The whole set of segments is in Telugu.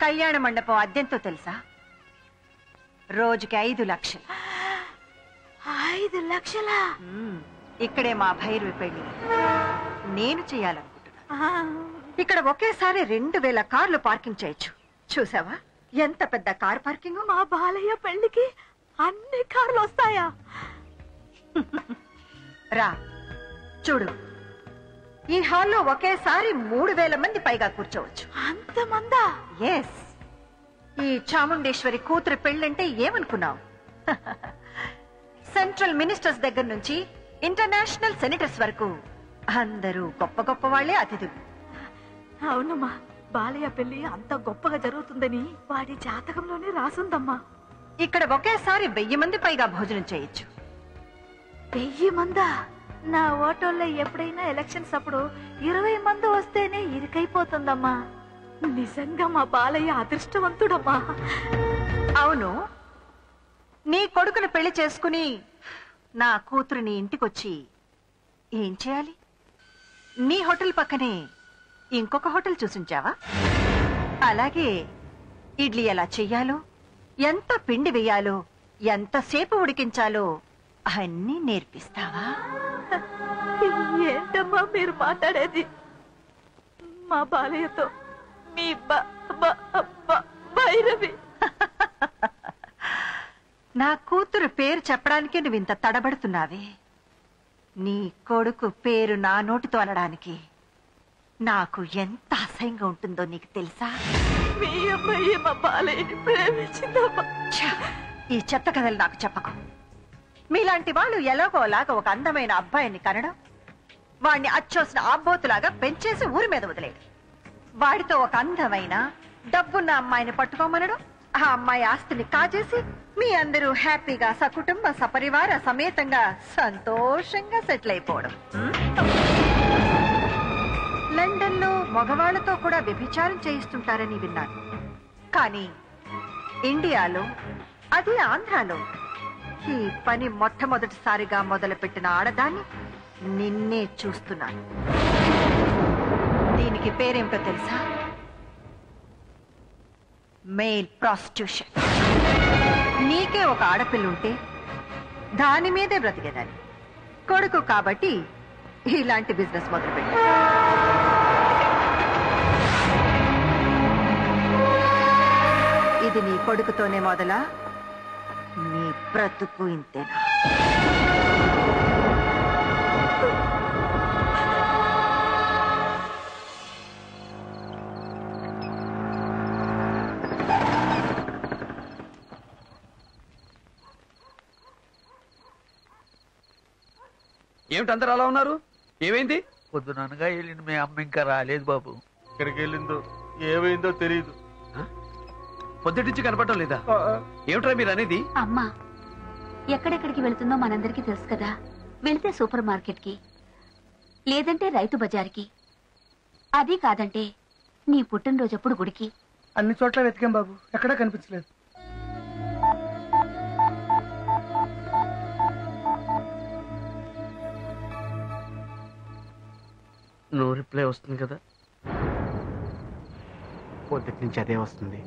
కళ్యాణ మండపం అద్దెంతో తెలుసా రోజుకి ఐదు లక్షలు ఐదు లక్షల మ్మ్. ఇక్కడే మా భైరవి పెళ్లి నేను చేయాలనుకుంటున్నా ఇక్కడ ఒకేసారి రెండు వేల కార్లు పార్కింగ్ చేయొచ్చు చూసావా ఎంత పెద్ద కార్ పార్కింగ్ మా బాలయ్య పెళ్లికి అన్ని కార్లు వస్తాయా రా చూడు ఈ హాల్లో ఒకేసారి మూడు వేల మంది పైగా కూర్చోవచ్చు అంతమందా ఎస్ ఈ చాముండేశ్వరి కూతురు పెళ్ళంటే ఏమనుకున్నావు సెంట్రల్ మినిస్టర్స్ దగ్గర నుంచి ఇంటర్నేషనల్ సెనేటర్స్ వరకు అందరూ గొప్ప గొప్ప వాళ్లే అతిథులు అవునమ్మా బాలయ్య పెళ్లి అంత గొప్పగా జరుగుతుందని వాడి జాతకంలోనే రాసుందమ్మా ఇక్కడ ఒకేసారి వెయ్యి మంది పైగా భోజనం చేయొచ్చు వెయ్యి మందా నా ఓటోల్లో ఎప్పుడైనా ఎలక్షన్స్ అప్పుడు ఇరవై మంది వస్తేనే ఇరుకైపోతుందమ్మా నిజంగా మా బాలయ్య అదృష్టవంతుడమ్మా అవును నీ కొడుకును పెళ్లి చేసుకుని నా కూతురుని ఇంటికొచ్చి ఏం చేయాలి నీ హోటల్ పక్కనే ఇంకొక హోటల్ చూసించావా అలాగే ఇడ్లీ ఎలా చెయ్యాలో ఎంత పిండి వేయాలో ఎంతసేపు ఉడికించాలో అన్నీ నేర్పిస్తావా ఏంటమ్మా మీరు మాట్లాడేది మా బాలయ్యతో మీ బ- బ- బ- భైరవి నా కూతురు పేరు చెప్పడానికి నువ్వు ఇంత తడబడుతున్నావే నీ కొడుకు పేరు నా నోటితో అనడానికి నాకు ఎంత అసహ్యంగా ఉంటుందో నీకు తెలుసా మీ అమ్మాయి మా బాలయ్యని ప్రేమించిందమ్మా ఛ! ఈ చెత్త కథలు నాకు చెప్పకు మీలాంటి వాళ్ళు ఎలాగోలాగా ఒక అందమైన అబ్బాయిని కనడం వాడిని అచ్చోసిన ఆబోతులాగా పెంచేసి ఊరి మీద వదిలేడు వాడితో ఒక అందమైన డబ్బున్న అమ్మాయిని పట్టుకోమనడం ఆ అమ్మాయి ఆస్తిని కాజేసి మీ అందరూ హ్యాపీగా సకుటుంబ సపరివార సమేతంగా సంతోషంగా సెటిల్ అయిపోవడం లండన్ లో మగవాళ్లతో కూడా వ్యభిచారం చేయిస్తుంటారని విన్నాను కానీ ఇండియాలో అది ఆంధ్రాలో ఈ పని మొట్టమొదటిసారిగా మొదలుపెట్టిన ఆడదాన్ని నిన్నే చూస్తున్నాను దీనికి పేరేమిటో తెలుసా మెయిల్ ప్రాస్టిట్యూషన్ నీకే ఒక ఆడపిల్ల ఉంటే దాని మీదే బ్రతికేదాన్ని కొడుకు కాబట్టి ఇలాంటి బిజినెస్ మొదలుపెట్టాను ఇది నీ కొడుకుతోనే మొదలా నీ బ్రతుకు ఇంతేనా ఏమిటి అందరు అలా ఉన్నారు ఏమైంది పొద్దుననగా వెళ్ళిన మీ అమ్మ ఇంకా రాలేదు బాబు ఎక్కడికి వెళ్ళిందో ఏమైందో తెలియదు పొద్దుటించి కనపడటం లేదా ఏమిట్రా మీరు అనేది అమ్మా ఎక్కడెక్కడికి వెళ్తుందో మనందరికీ తెలుసు కదా వెళ్తే సూపర్ మార్కెట్కి లేదంటే రైతు బజార్కి అది కాదంటే నీ పుట్టినరోజప్పుడు గుడికి అన్ని చోట్ల వెతికాం బాబు ఎక్కడా కనిపించలేదు నో రిప్లై వస్తుంది కదా పొద్దుటి నుంచి అదే వస్తుంది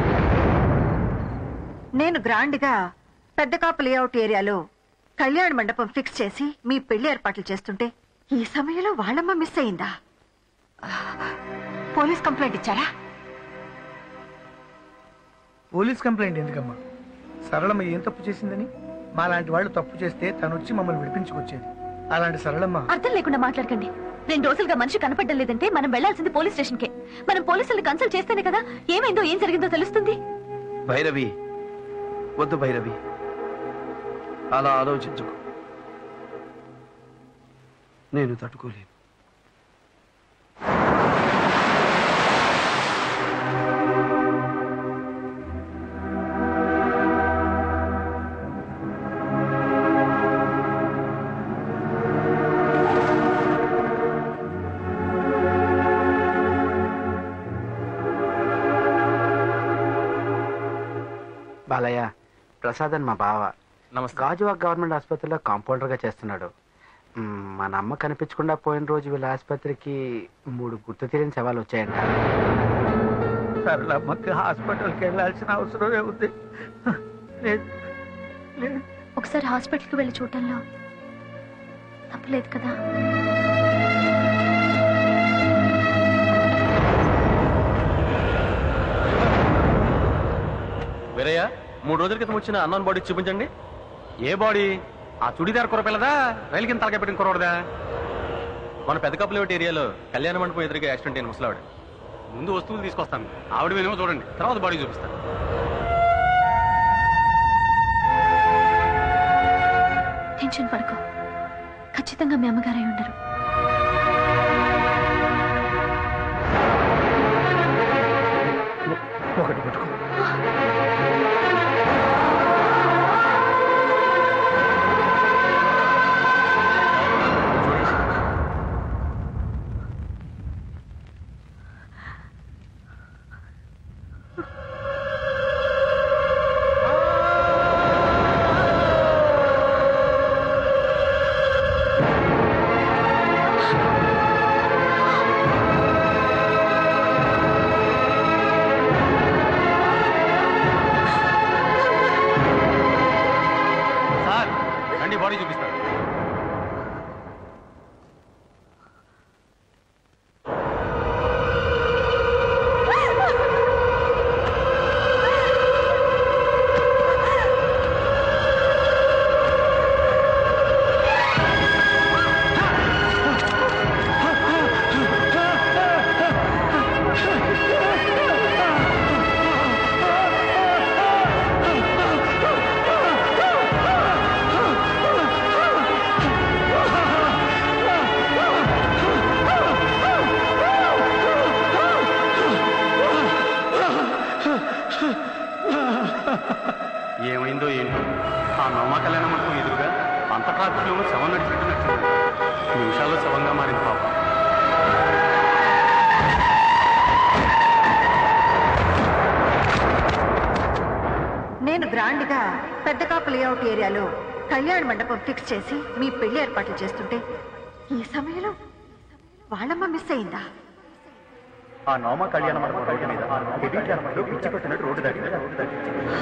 నేను గ్రాండ్ గా పెద్ద కాపు లేఅవుట్ ఏరియాలో కళ్యాణ మండపం ఫిక్స్ చేసి మీ పెళ్లి ఏర్పాట్లు చేస్తుంటే ఈ సమయంలో వాళ్ళమ్మ మిస్ అయిందా ఆ, పోలీస్ కంప్లైంట్ ఇచ్చారా పోలీస్ కంప్లైంట్ ఎందుకమ్మా సరళమ్మ ఏం తప్పు చేసిందని మాలాంటి వాళ్ళు తప్పు చేస్తే తను వచ్చి మమ్మల్ని విడిపించుకొచ్చేది అలాంటి సరళమ్మ అర్థం లేకుండా మాట్లాడకండి రెండు రోజులుగా మనిషి కనపడడం లేదంటే మనం వెళ్లాల్సింది పోలీస్ స్టేషన్ కే మనం పోలీసుల్ని కన్సల్ట్ చేస్తేనే కదా ఏమైందో ఏం జరిగిందో తెలుస్తుంది భైరవి వద్దు భైరవి అలా ఆలోచించుకో నేను తట్టుకోలేను బాలయ్య ప్రసాద్ అని మా బావ గాజువాక్ గవర్నమెంట్ ఆసుపత్రిలో కాంపౌండర్ గా చేస్తున్నాడు మ్, మన అమ్మ కనిపించకుండా పోయిన రోజు వీళ్ళ ఆసుపత్రికి మూడు గుర్తు తెలియని సవాలు వచ్చాయంట సరళమ్మకి హాస్పిటల్కి వెళ్ళాల్సిన అవసరమే ఉంది లేదు లేదు ఒకసారి హాస్పిటల్కి వెళ్ళి చూడటంలో తప్పలేదు కదా వీరయ్య మూడు రోజుల క్రితం వచ్చిన అన్నోన్ బాడీ చూపించండి ఏ బాడీ ఆ చుడిదార్ కూర పిల్లదా రైలు కింద తలకాయ పెట్టిన కూరదా మన పెద్ద కప్పులేటి ఏరియాలో కళ్యాణ మండపం ఎదురుగా యాక్సిడెంట్ అయిన ముసలావిడ ముందు వస్తువులు తీసుకొస్తాను ఆవిడ వినేమో చూడండి తర్వాత బాడీ చూపిస్తాను టెన్షన్ పడుకో ఖచ్చితంగా మీ అమ్మగారై ఉండరు ఒకటి పట్టుకో సార్ రండి బాడీ చూపిస్తాను ఏమైందో ఏంటో ఆ నవ్మ కళ్యాణ మండపం ఎదురుగా అంత ట్రాఫిక్లో శవం నడిచినట్టు నడిచింది నిమిషాల్లో శవంగా మారింది పాపం నేను గ్రాండ్ గా పెద్ద కాపు లేఅవుట్ ఏరియాలో కళ్యాణ మండపం ఫిక్స్ చేసి మీ పెళ్లి ఏర్పాట్లు చేస్తుంటే ఈ సమయంలో వాళ్ళమ్మ మిస్ అయిందా ఆ నోమ కళ్యాణ మండపం రోడ్డు మీద హెవీ ట్రాఫిక్ లో పిచ్చి పట్టినట్టు రోడ్డు దాటి రోడ్డు దాటి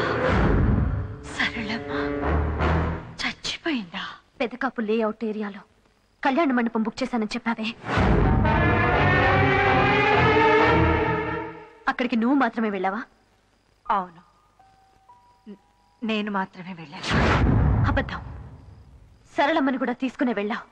సరళమ్మ చచ్చిపోయిందా పెదకాపు లేఅవుట్ ఏరియాలో కళ్యాణ మండపం బుక్ చేశానని చెప్పావే అక్కడికి నువ్వు మాత్రమే వెళ్ళావా అవును న- నేను మాత్రమే వెళ్ళాను అబద్ధం సరళమ్మని కూడా తీసుకునే వెళ్ళావు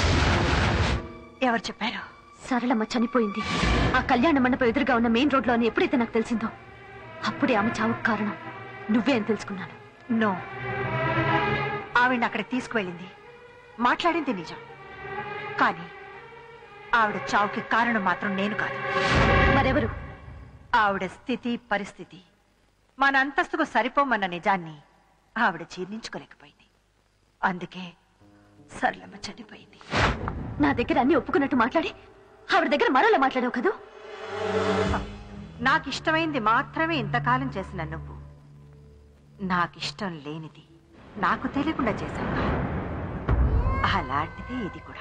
ఎవరు చెప్పారు సరళమ్మ చనిపోయింది ఆ కళ్యాణ మండపం ఎదురుగా ఉన్న మెయిన్ రోడ్ లో అని ఎప్పుడైతే నాకు తెలిసిందో అప్పుడే ఆమె చావుకు కారణం నువ్వే అని తెలుసుకున్నాను నో ఆవిడ అక్కడికి తీసుకువెళ్ళింది మాట్లాడింది నిజం కానీ ఆవిడ చావుకి కారణం మాత్రం నేను కాదు మరెవరు ఆవిడ స్థితి పరిస్థితి మన అంతస్తుకు సరిపోమన్న నిజాన్ని ఆవిడ జీర్ణించుకోలేకపోయింది అందుకే సరళమ్మ చనిపోయింది నా దగ్గర అన్ని ఒప్పుకున్నట్టు మాట్లాడి ఆవిడ దగ్గర మరోలా మాట్లాడావు కదూ నాకు ఇష్టమైంది మాత్రమే ఇంతకాలం చేసిన నువ్వు నాకిష్టం లేనిది నాకు తెలియకుండా చేశాను అలాంటిదే ఇది కూడా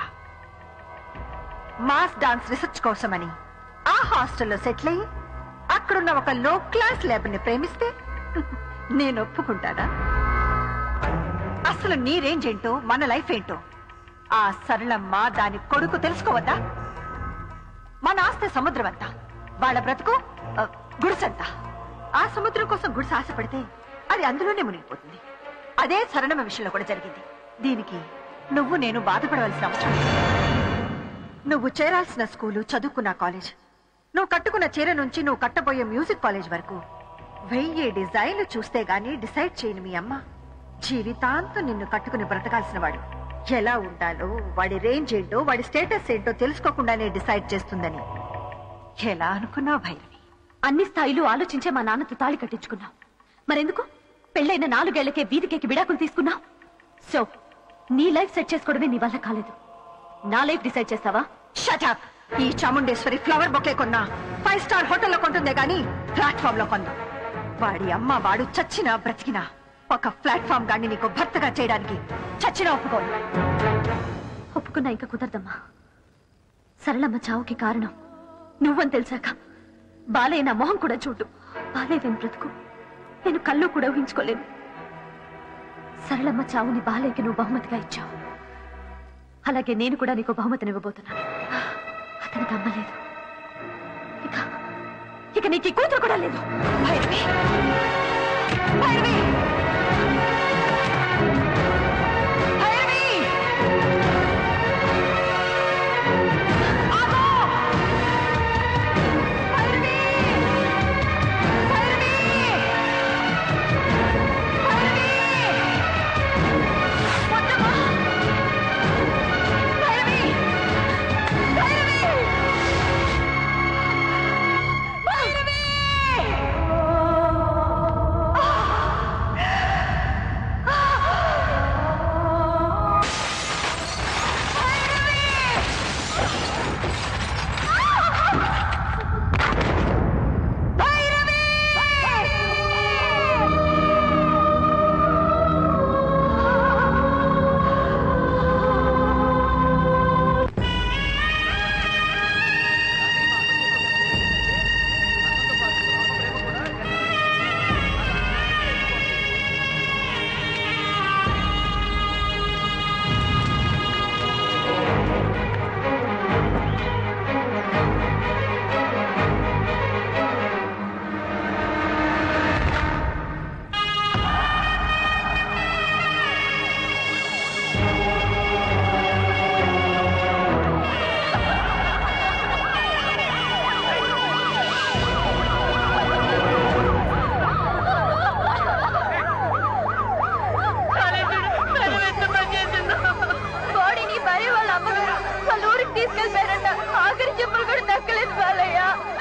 మాస్ డాన్స్ రీసెర్చ్ కోసమని ఆ హాస్టల్లో సెటిల్ అయ్యి అక్కడున్న ఒక లో క్లాస్ ని ప్రేమిస్తే నేను ఒప్పుకుంటానా అసలు నీ రేంజ్ ఏంటో మన లైఫ్ ఏంటో ఆ సరళమ్మ దాని కొడుకు తెలుసుకోవద్దా మన ఆస్తి సముద్రం అంతా వాళ్ళ బ్రతుకు ఆ, గుడిసంతా ఆ సముద్రం కోసం గుడిసె ఆశపడితే అది అందులోనే మునిగిపోతుంది అదే సరణమ విషయంలో కూడా జరిగింది దీనికి నువ్వు నేను బాధపడవలసిన అవసరం లేదు. నువ్వు చేరాల్సిన స్కూలు చదువుకున్న కాలేజ్ నువ్వు కట్టుకున్న చీర నుంచి నువ్వు కట్టబోయే మ్యూజిక్ కాలేజ్ వరకు వెయ్యి డిజైన్లు చూస్తే గాని డిసైడ్ చేయని మీ అమ్మ జీవితాంతం నిన్ను కట్టుకుని బ్రతకాల్సిన వాడు ఎలా ఉండాలో వాడి రేంజ్ ఏంటో వాడి స్టేటస్ ఏంటో తెలుసుకోకుండానే డిసైడ్ చేస్తుందని ఎలా అనుకున్నావు భైరవి అన్ని స్థాయిలు ఆలోచించే మా నాన్నతో తాళి కట్టించుకున్నావు మరెందుకు పెళ్ళైన నాలుగేళ్లకే వీధికెక్కి విడాకులు తీసుకున్నావు సో నీ లైఫ్ సెట్ చేసుకోవడమే నీ వల్ల కాలేదు నా లైఫ్ డిసైడ్ చేస్తావా షటప్ ఈ చాముండేశ్వరి ఫ్లవర్ బొకే కొన్నా ఫైవ్ స్టార్ హోటల్లో కొంటుందే గాని ప్లాట్ఫామ్ లో కొందు వాడి అమ్మ వాడు చచ్చినా బ్రతికినా ఒక ప్లాట్ఫామ్ గాని నీకు భర్తగా చేయడానికి చచ్చినా ఒప్పుకోను ఒప్పుకున్నా ఇంకా కుదరదమ్మా సరళమ్మ చావుకి కారణం నువ్వని తెలిసాక బాలయ్య నా మొహం కూడా చూడు బాలయ్య వెను బ్రతుకు నేను కళ్ళు కూడా ఊహించుకోలేను సరళమ్మ చావుని బాలయ్యకి నువ్వు బహుమతిగా ఇచ్చావు అలాగే నేను కూడా నీకు బహుమతిని ఇవ్వబోతున్నాను అతనికి అమ్మలేదు ఇక ఇక నీకు ఈ కూతురు కూడా లేదు భైరవి భైరవి భైరవి ఆగు! భైరవి! భైరవి! భైరవి! వద్దమ్మా! భైరవి! భైరవి! భైరవి! బాడీని భార్య వాళ్ళ అమ్మగారు వాళ్ళ ఊరికి తీసుకెళ్ళిపోయారంట ఆఖరి చెప్పులు కూడా దక్కలేదు బాలయ్య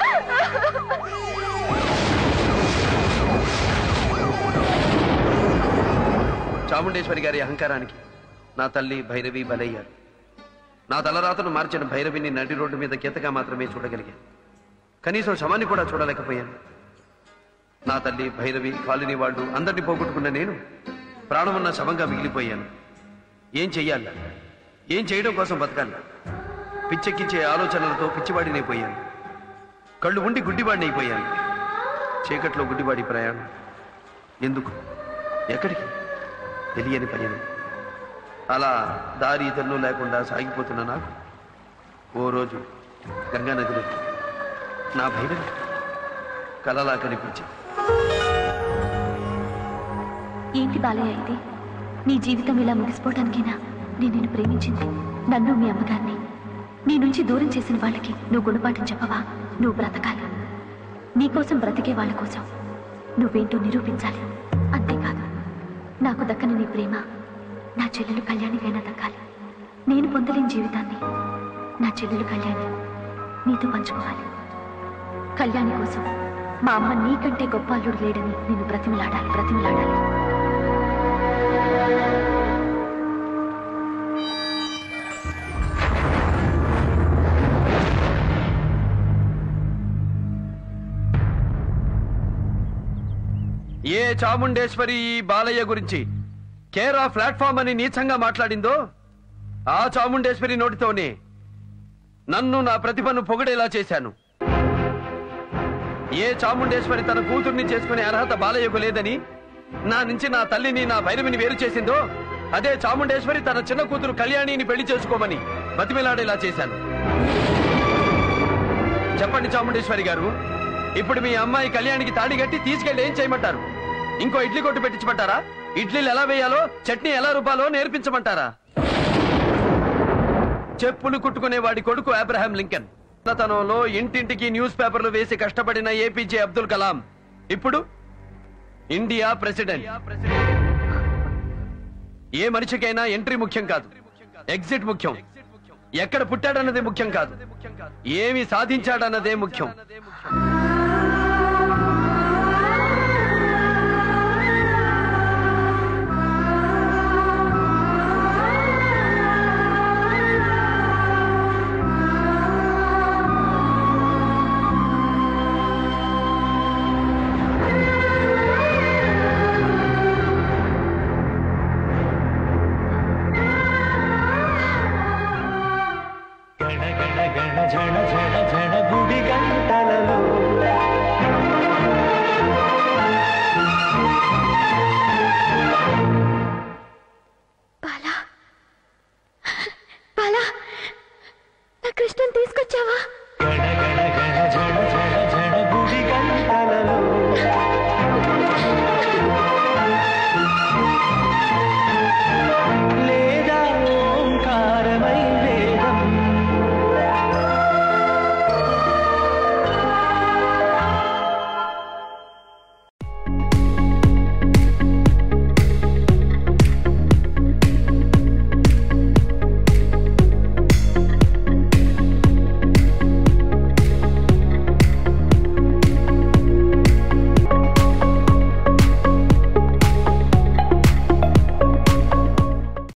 చాముండేశ్వరి గారి అహంకారానికి నా తల్లి భైరవి బలయ్యారు నా తలరాతను మార్చిన భైరవిని నడి రోడ్డు మీద గీతగా మాత్రమే చూడగలిగాను కనీసం శవాన్ని కూడా చూడలేకపోయాను నా తల్లి భైరవి కాలనీ వాళ్ళు అందరినీ పోగొట్టుకున్న నేను ప్రాణమున్న శవంగా మిగిలిపోయాను ఏం చెయ్యాలి ఏం చేయడం కోసం బతకాలి పిచ్చెక్కించే ఆలోచనలతో పిచ్చివాడినైపోయాను కళ్ళు ఉండి గుడ్డివాడిని అయిపోయాను చీకట్లో గుడ్డివాడి ప్రయాణం ఎందుకు ఎక్కడికి తెలియని పని అలా దారి తెన్ను లేకుండా సాగిపోతున్న నాకు ఓ రోజు గంగా నదిలో నా భైరవి కలలా కనిపించింది ఏంటి బాలయ్య ఇది నీ జీవితం ఇలా ముగిసిపోవడానికేనా నేను నిన్ను ప్రేమించింది నన్ను మీ అమ్మగారిని నీ నుంచి దూరం చేసిన వాళ్ళకి నువ్వు గుణపాఠం చెప్పవా నువ్వు బ్రతకాలి నీకోసం బ్రతికే వాళ్ళ కోసం నువ్వేంటో నిరూపించాలి అంతేకాదు నాకు దక్కని నీ ప్రేమ నా చెల్లెలు కళ్యాణికైనా దక్కాలి నేను పొందలేని జీవితాన్ని నా చెల్లెలు కళ్యాణి నీతో పంచుకోవాలి కళ్యాణి కోసం మా అమ్మ నీకంటే గొప్ప అల్లుడు లేడని నేను బ్రతిమలాడాలి బ్రతిమలాడాలి ఏ చాముండేశ్వరి ఈ బాలయ్య గురించి కేరా ప్లాట్ఫామ్ అని నీచంగా మాట్లాడిందో ఆ చాముండేశ్వరి నోటితోనే నన్ను నా ప్రతిభను పొగడేలా చేశాను ఏ చాముండేశ్వరి తన కూతుర్ని చేసుకునే అర్హత బాలయ్యకు లేదని నా నుంచి నా తల్లిని నా భైరవిని వేరు చేసిందో అదే చాముండేశ్వరి తన చిన్న కూతురు కళ్యాణిని పెళ్లి చేసుకోమని బతిమిలాడేలా చేశాను చెప్పండి చాముండేశ్వరి గారు ఇప్పుడు మీ అమ్మాయి కళ్యాణికి తాళి కట్టి తీసుకెళ్లి ఏం చేయమంటారు ఇంకో ఇడ్లీ కొట్టు పెట్టించమంటారా ఇడ్లీలు ఎలా వేయాలో చట్నీ ఎలా రుబ్బాలో నేర్పించమంటారా చెప్పులు కుట్టుకునే వాడి కొడుకు అబ్రహాం లింకన్ తనంలో ఇంటింటికి న్యూస్ పేపర్లు వేసి కష్టపడిన ఏపీజే అబ్దుల్ కలాం ఇప్పుడు ఇండియా ప్రెసిడెంట్ ఏ మనిషికైనా ఎంట్రీ ముఖ్యం కాదు ఎగ్జిట్ ముఖ్యం ఎక్కడ పుట్టాడన్నదే ముఖ్యం కాదు ఏమి సాధించాడన్నదే ముఖ్యం గణ గణ గణ జణ జణ జణ గుడి గంటలలో వచ్చావా